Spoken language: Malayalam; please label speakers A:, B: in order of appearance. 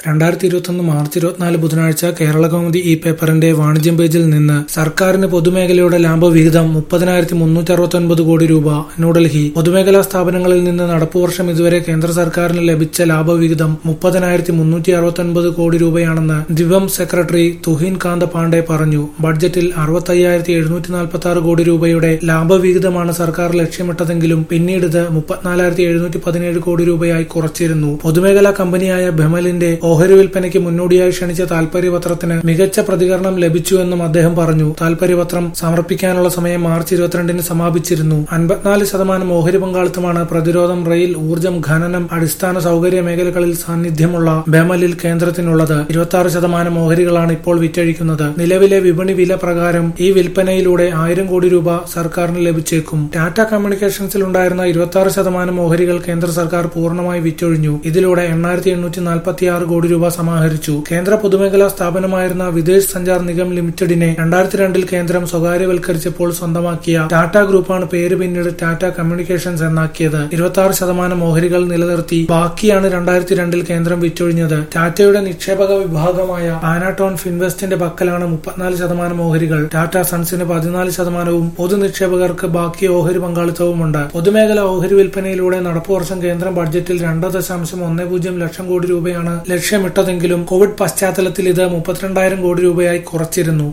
A: രണ്ടായിരത്തി ഇരുപത്തൊന്ന് മാർച്ച് ഇരുപത്തിനാല് ബുധനാഴ്ച കേരളകൗമുദി ഈ പേപ്പറിന്റെ വാണിജ്യം പേജിൽ നിന്ന് സർക്കാരിന് പൊതുമേഖലയുടെ ലാഭവിഹിതം മുപ്പതിനായിരത്തി മുന്നൂറ്റി അറുപത്തൊൻപത് കോടി രൂപ ന്യൂഡൽഹി പൊതുമേഖലാ സ്ഥാപനങ്ങളിൽ നിന്ന് നടപ്പുവർഷം ഇതുവരെ കേന്ദ്ര സർക്കാരിന് ലഭിച്ച ലാഭവിഹിതം മുപ്പതിനായിരത്തി മുന്നൂറ്റി അറുപത്തൊൻപത് കോടി രൂപയാണെന്ന് ദിവം സെക്രട്ടറി തുഹിൻ കാന്ത പാണ്ഡെ പറഞ്ഞു ബഡ്ജറ്റിൽ അറുപത്തയ്യായിരത്തി എഴുന്നൂറ്റി നാൽപ്പത്തി ആറ് കോടി രൂപയുടെ ലാഭവിഹിതമാണ് സർക്കാർ ലക്ഷ്യമിട്ടതെങ്കിലും പിന്നീട് ഇത് മുപ്പത്തിനാലായിരത്തി എഴുന്നൂറ്റി പതിനേഴ് കോടി രൂപയായി കുറച്ചിരുന്നു പൊതുമേഖലാ കമ്പനിയായ ബെമലിന്റെ ഓഹരി വിൽപ്പനയ്ക്ക് മുന്നോടിയായി ക്ഷണിച്ച താൽപര്യപത്രത്തിന് മികച്ച പ്രതികരണം ലഭിച്ചുവെന്നും അദ്ദേഹം പറഞ്ഞു താൽപര്യപത്രം സമർപ്പിക്കാനുള്ള സമയം മാർച്ച് ഇരുപത്തിരണ്ടിന് സമാപിച്ചിരുന്നു അൻപത്തിനാല് ശതമാനം ഓഹരി പങ്കാളിത്തമാണ് പ്രതിരോധം റെയിൽ ഊർജ്ജം ഖനനം അടിസ്ഥാന സൗകര്യ മേഖലകളിൽ സാന്നിധ്യമുള്ള ബെമലിൽ കേന്ദ്രത്തിനുള്ളത് ഇരുപത്തി ആറ് ശതമാനം ഓഹരികളാണ് ഇപ്പോൾ വിറ്റഴിക്കുന്നത് നിലവിലെ വിപണി വില പ്രകാരം ഈ വിൽപ്പനയിലൂടെ ആയിരം കോടി രൂപ സർക്കാരിന് ലഭിച്ചേക്കും ടാറ്റ കമ്മ്യൂണിക്കേഷൻസിൽ ഉണ്ടായിരുന്ന ഇരുപത്തി ആറ് ശതമാനം ഓഹരികൾ കേന്ദ്ര സർക്കാർ പൂർണ്ണമായി വിറ്റൊഴിഞ്ഞു ഇതിലൂടെ എണ്ണായിരത്തി എണ്ണൂറ്റി നാൽപ്പത്തി ആറ് കോടി രൂപ സമാഹരിച്ചു കേന്ദ്ര പൊതുമേഖലാ സ്ഥാപനമായിരുന്ന വിദേശ് സഞ്ചാർ നിഗം ലിമിറ്റഡിനെ രണ്ടായിരത്തി രണ്ടിൽ കേന്ദ്രം സ്വകാര്യവൽക്കരിച്ചപ്പോൾ സ്വന്തമാക്കിയ ടാറ്റ ഗ്രൂപ്പാണ് പേര് പിന്നീട് ടാറ്റ കമ്മ്യൂണിക്കേഷൻസ് എന്നാക്കിയത് ഇരുപത്തി ആറ് ശതമാനം ഓഹരികൾ നിലനിർത്തി ബാക്കിയാണ് രണ്ടായിരത്തി രണ്ടിൽ കേന്ദ്രം വിറ്റൊഴിഞ്ഞത് ടാറ്റയുടെ നിക്ഷേപക വിഭാഗമായ പാനാട്ടോൺ ഫിൻവെസ്റ്റിന്റെ പക്കലാണ് മുപ്പത്തിനാല് ശതമാനം ഓഹരികൾ ടാറ്റ സൺസിന് പതിനാല് ശതമാനവും പൊതു നിക്ഷേപകർക്ക് ബാക്കി ഓഹരി പങ്കാളിത്തവുമുണ്ട് പൊതുമേഖല ഓഹരി വിൽപ്പനയിലൂടെ നടപ്പു വർഷം കേന്ദ്രം ബഡ്ജറ്റിൽ രണ്ട് ദശാംശം ഒന്ന് പൂജ്യം ലക്ഷം കോടി രൂപയാണ് ലക്ഷ്യമിട്ടതെങ്കിലും കോവിഡ് പശ്ചാത്തലത്തിൽ ഇത് മുപ്പത്തിരണ്ടായിരം കോടി രൂപയായി കുറച്ചിരുന്നു